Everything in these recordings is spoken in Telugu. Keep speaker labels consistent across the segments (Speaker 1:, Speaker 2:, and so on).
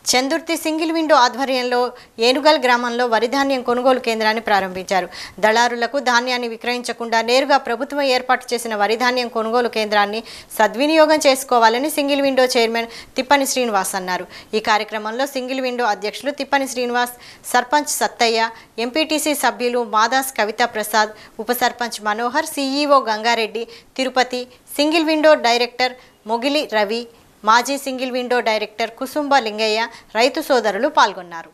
Speaker 1: చందుర్తి సింగిల్ విండో ఆధ్వర్యంలో ఏనుగల్ గ్రామంలో వరిధాన్యం కొనుగోలు కేంద్రాన్ని ప్రారంభించారు దళారులకు ధాన్యాన్ని విక్రయించకుండా నేరుగా ప్రభుత్వం ఏర్పాటు చేసిన వరిధాన్యం కొనుగోలు కేంద్రాన్ని సద్వినియోగం చేసుకోవాలని single window chairman Thippani Srinivas అన్నారు ఈ కార్యక్రమంలో సింగిల్ విండో అధ్యక్షులు తిప్పని శ్రీనివాస్ సర్పంచ్ సత్తయ్య ఎంపీటీసీ సభ్యులు మాదాస్ కవితా ప్రసాద్ ఉప sarpanch Manohar CEO Gangareddy Tirupati single window director Mogili Ravi మాజీ single window director Kusumba Lingaiah రైతు సోదరులు పాల్గొన్నారు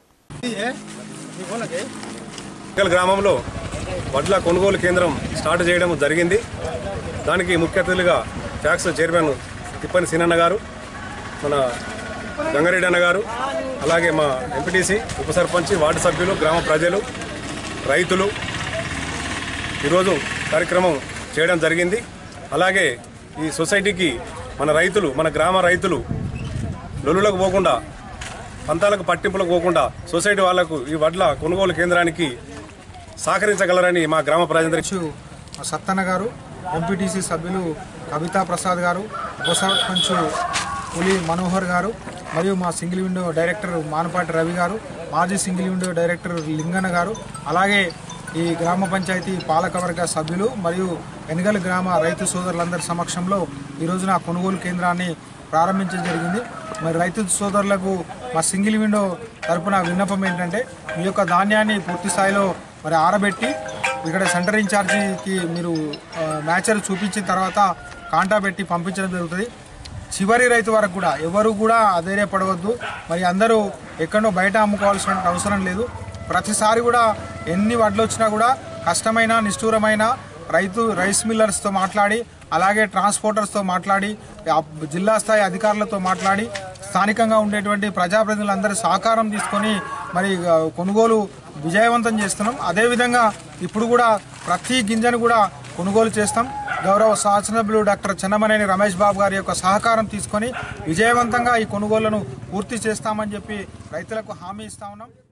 Speaker 2: ఎన్నికల గ్రామంలో వడ్ల కొనుగోలు కేంద్రం స్టార్ట్ చేయడం జరిగింది దానికి ముఖ్య అతిథులుగా ట్యాక్స్ చైర్మన్ తిప్పని సీనన్న గారు మన గంగారెడ్డి అన్న గారు అలాగే మా ఎంపీటీసీ ఉప సర్పంచ్ వార్డు సభ్యులు గ్రామ ప్రజలు రైతులు ఈరోజు కార్యక్రమం చేయడం జరిగింది అలాగే ఈ సొసైటీకి మన రైతులు మన గ్రామ రైతులు లొల్లులకు పోకుండా పంతాలకు పట్టింపులకు పోకుండా సొసైటీ వాళ్లకు ఈ వడ్ల కొనుగోలు కేంద్రానికి సహకరించగలరని మా గ్రామ ప్రజలందరికీ
Speaker 3: అధ్యక్షు సత్తన్న గారు ఎంపీటీసీ సభ్యులు కవితా ప్రసాద్ గారు ఉప సర్పంచ్ పులి మనోహర్ గారు మరియు మా single window director Manapati Ravi గారు మాజీ సింగిల్ విండో డైరెక్టర్ లింగన్న గారు అలాగే ఈ గ్రామ పంచాయతీ పాలకవర్గ సభ్యులు మరియు ఎనగల గ్రామ రైతు సోదరులందరి సమక్షంలో ఈ రోజున కొనుగోలు కేంద్రాన్ని ప్రారంభించడం జరిగింది మరి రైతు సోదరులకు మా సింగిల్ విండో తరపున విన్నపం ఏంటంటే మీ యొక్క ధాన్యాన్ని పూర్తి స్థాయిలో మరి ఆరబెట్టి ఇక్కడ సెంటర్ ఇన్ఛార్జికి మీరు ఆ, మ్యాచర్ చూపించిన తర్వాత కాంటా పెట్టి పంపించడం జరుగుతుంది చివరి రైతు వరకు కూడా ఎవరు కూడా అధైర్యపడవద్దు మరి అందరూ ఎక్కడో బయట అమ్ముకోవాల్సిన అవసరం లేదు ప్రతిసారి కూడా ఎన్ని వడ్లు వచ్చినా కూడా కష్టమైన నిష్ఠూరమైన రైతు రైస్ మిల్లర్స్తో మాట్లాడి అలాగే ట్రాన్స్పోర్టర్స్తో మాట్లాడి ఆ జిల్లా స్థాయి అధికారులతో మాట్లాడి స్థానికంగా ఉండేటువంటి ప్రజాప్రతినిధులందరూ సహకారం తీసుకొని మరి ఆ, కొనుగోలు విజయవంతం చేస్తున్నాం అదేవిధంగా ఇప్పుడు కూడా ప్రతి గింజను కూడా కొనుగోలు చేస్తాం గౌరవ శాసనసభ్యులు డాక్టర్ చెన్నమనేని రమేష్ బాబు గారి యొక్క సహకారం తీసుకొని విజయవంతంగా ఈ కొనుగోళ్లను పూర్తి చేస్తామని చెప్పి రైతులకు హామీ ఇస్తా ఉన్నాం